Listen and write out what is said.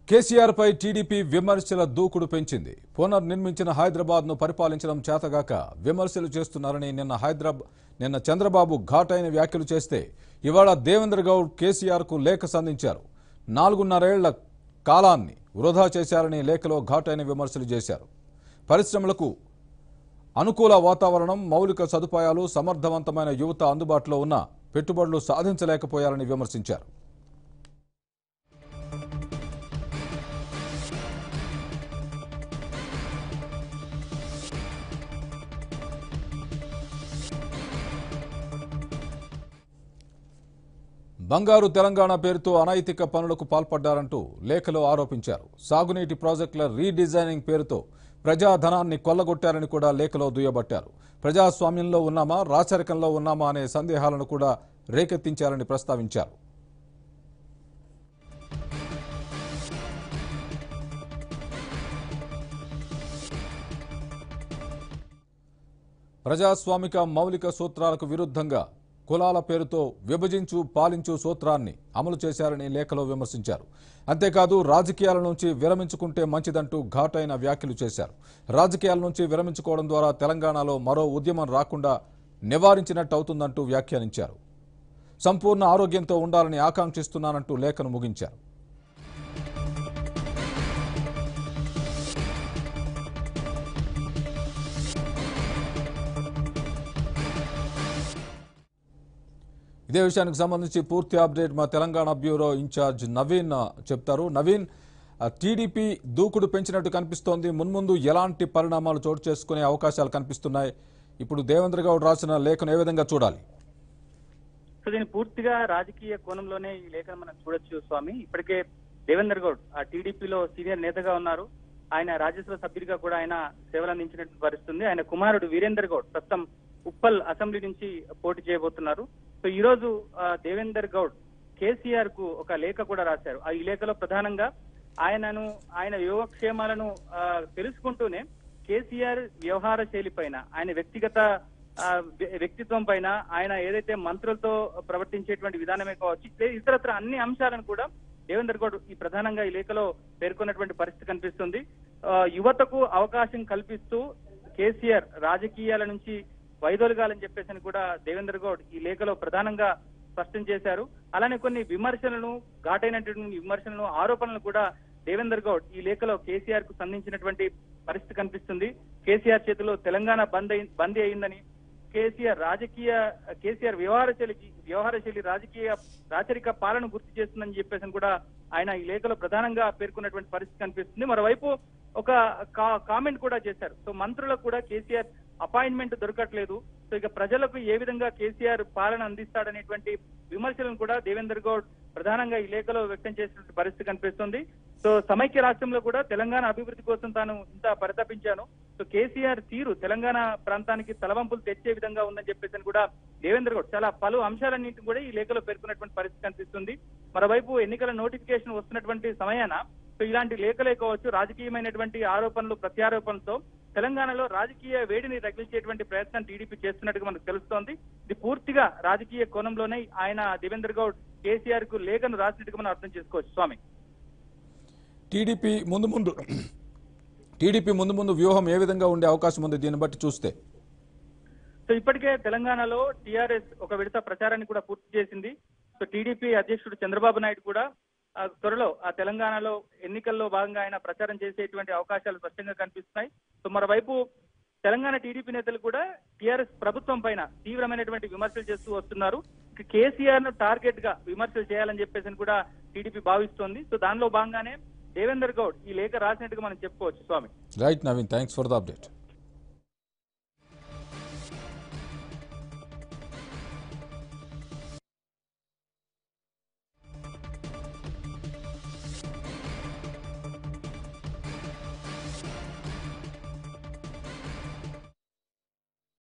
కేసీఆర్ పై TDP విమర్శల దూకుడు పెంచింది పునర్నిర్మించిన హైదరాబాద్ ను పరిపాలించడం చేతగాక విమర్శలు చేస్తున్నారని నిన్న హైదరాబాద్ నిన్న చంద్రబాబు ఘాటైన వ్యాఖ్యలు చేస్తే ఇవాళ దేవేంద్ర గౌడ్ కేసీఆర్ కు లేఖ సంధించారు నాలుగున్నరేళ్ల కాలాన్ని వృధా చేశారని లేఖలో ఘాటైన విమర్శలు చేశారు పరిశ్రమలకు అనుకూల వాతావరణం మౌలిక సదుపాయాలు సమర్థవంతమైన యువత అందుబాటులో ఉన్న పెట్టుబడులు సాధించలేకపోయారని విమర్శించారు బంగారు తెలంగాణ పేరుతో అనైతిక పనులకు పాల్పడ్డారంటూ లేఖలో ఆరోపించారు సాగునీటి ప్రాజెక్టుల రీడిజైనింగ్ పేరుతో ప్రజాధనాన్ని కొల్లగొట్టారని కూడా లేఖలో దుయ్యబట్టారు ప్రజాస్వామ్యంలో ఉన్నామా రాచరికంలో ఉన్నామా అనే సందేహాలను కూడా రేకెత్తించారని ప్రస్తావించారు ప్రజాస్వామిక మౌలిక సూత్రాలకు విరుద్ధంగా కులాల పేరుతో విభజించు పాలించు సూత్రాన్ని అమలు చేశారని లేఖలో విమర్శించారు అంతేకాదు రాజకీయాల నుంచి విరమించుకుంటే మంచిదంటూ ఘాటైన వ్యాఖ్యలు చేశారు రాజకీయాల నుంచి విరమించుకోవడం ద్వారా తెలంగాణలో మరో ఉద్యమం రాకుండా నివారించినట్టు అవుతుందంటూ వ్యాఖ్యానించారు సంపూర్ణ ఆరోగ్యంతో ఉండాలని ఆకాంక్షిస్తున్నానంటూ లేఖను ముగించారు ఇదే విషయానికి సంబంధించి పూర్తి అప్డేట్ మా తెలంగాణ బ్యూరో ఇన్ఛార్జ్ నవీన్ ఆ, చెప్తారు నవీన్ ఆ, టీడీపీ దూకుడు పెంచినట్టు కనిపిస్తోంది మున్ముందు ఎలాంటి పరిణామాలు చోటు చేసుకునే అవకాశాలు కనిపిస్తున్నాయి ఇప్పుడు దేవేంద్ర గౌడ్ రాసిన లేఖను ఏ విధంగా చూడాలి సో దీన్ని పూర్తిగా రాజకీయ కోణంలోనే ఈ లేఖను మనం చూడొచ్చు స్వామి ఇప్పటికే దేవేందర్ గౌడ్ ఆ టీడీపీలో సీనియర్ నేతగా ఉన్నారు ఆయన రాజ్యసభ సభ్యుడిగా కూడా ఆయన సేవలు అందించినట్టు పరిస్థితుంది ఆయన కుమారుడు వీరేందర్ గౌడ్ ప్రస్తుతం ఉప్పల్ అసెంబ్లీ నుంచి పోటీ చేయబోతున్నారు సో ఈ రోజు ఆ, దేవేందర్ గౌడ్ కేసీఆర్ కు ఒక లేఖ కూడా రాశారు ఆ ఈ లేఖలో ప్రధానంగా ఆయనను ఆయన యోగక్షేమాలను ఆ, తెలుసుకుంటూనే కేసీఆర్ వ్యవహార శైలి పైన ఆయన వ్యక్తిగత ఆ, వ్య- వ్యక్తిత్వం పైన ఆయన ఏదైతే మంత్రులతో ప్రవర్తించేటువంటి విధానమే కావచ్చు ఇతర- ఇతరత్ర అన్ని అంశాలను కూడా దేవేందర్ గౌడ్ ఈ ప్రధానంగా ఈ లేఖలో పేర్కొన్నటువంటి పరిస్థితి కనిపిస్తుంది ఆ, యువతకు అవకాశం కల్పిస్తూ కేసీఆర్ రాజకీయాల నుంచి వైదొలగాలని చెప్పేసి అని కూడా దేవేందర్ గౌడ్ ఈ లేఖలో ప్రధానంగా స్పష్టం చేశారు అలానే కొన్ని విమర్శలను ఘాటైనటువంటి విమర్శలను ఆరోపణలు కూడా దేవేందర్ గౌడ్ ఈ లేఖలో కేసీఆర్ కు సంధించినటువంటి పరిస్థితి కనిపిస్తుంది కేసీఆర్ చేతిలో తెలంగాణ బంద్ అయి బందీ అయిందని కేసీఆర్ రాజకీయ కేసీఆర్ వ్యవహార శైలికి వ్యవహార శైలి రాజకీయ రాచరిక పాలన గుర్తు చేస్తుందని చెప్పేసి అని కూడా ఆయన ఈ లేఖలో ప్రధానంగా పేర్కొన్నటువంటి పరిస్థితి కనిపిస్తుంది మరోవైపు ఒక కా- కామెంట్ కూడా చేశారు సో మంత్రులకు కూడా కేసీఆర్ అపాయింట్మెంట్ దొరకట్లేదు సో ఇక ప్రజలకు ఏ విధంగా కేసీఆర్ పాలన అందిస్తాడనేటువంటి విమర్శలను కూడా దేవేందర్ గౌడ్ ప్రధానంగా ఈ లేఖలో వ్యక్తం చేసినటువంటి పరిస్థితి కనిపిస్తుంది సో సమైక్య రాష్ట్రంలో కూడా తెలంగాణ అభివృద్ధి కోసం తాను ఇంత పరితపించాను సో కేసీఆర్ తీరు తెలంగాణ ప్రాంతానికి తలవంపులు తెచ్చే విధంగా ఉందని చెప్పేసి అని కూడా దేవేంద్ర గౌడ్ చాలా పలు అంశాలన్నింటిని కూడా ఈ లేఖలో పేర్కొన్నటువంటి పరిస్థితి కనిపిస్తుంది మరోవైపు ఎన్నికల నోటిఫికేషన్ వస్తున్నటువంటి సమయాన సో ఇలాంటి లేఖలే కావచ్చు రాజకీయమైనటువంటి ఆరోపణలు ప్రత్యారోపణలతో తెలంగాణలో రాజకీయ వేడిని రగిల్చేటువంటి ప్రయత్నం టీడీపీ చేస్తున్నట్టుగా మనకు తెలుస్తోంది ఇది పూర్తిగా రాజకీయ కోణంలోనే ఆయన దేవేంద్ర గౌడ్ కేసీఆర్ కు లేఖను రాసినట్టుగా మనం అర్థం చేసుకోవచ్చు స్వామి టీడీపీ ముందు ముందు టీడీపీ ముందు ముందు వ్యూహం ఏ విధంగా ఉండే అవకాశం ఉంది దీన్ని బట్టి చూస్తే సో ఇప్పటికే తెలంగాణలో టీఆర్ఎస్ ఒక విడత ప్రచారాన్ని కూడా పూర్తి చేసింది సో టీడీపీ అధ్యక్షుడు చంద్రబాబు నాయుడు కూడా ఆ, త్వరలో ఆ తెలంగాణలో ఎన్నికల్లో భాగంగా ఆయన ప్రచారం చేసేటువంటి అవకాశాలు స్పష్టంగా కనిపిస్తున్నాయి సో మరోవైపు తెలంగాణ టీడీపీ నేతలు కూడా టీఆర్ఎస్ ప్రభుత్వం పైన తీవ్రమైనటువంటి విమర్శలు చేస్తూ వస్తున్నారు ఇక కేసీఆర్ ను టార్గెట్ గా విమర్శలు చేయాలని చెప్పేసి కూడా టీడీపీ భావిస్తోంది సో దానిలో భాగంగానే దేవేందర్ గౌడ్ ఈ లేఖ రాసినట్టుగా మనం చెప్పుకోవచ్చు Swami right Naveen thanks for the update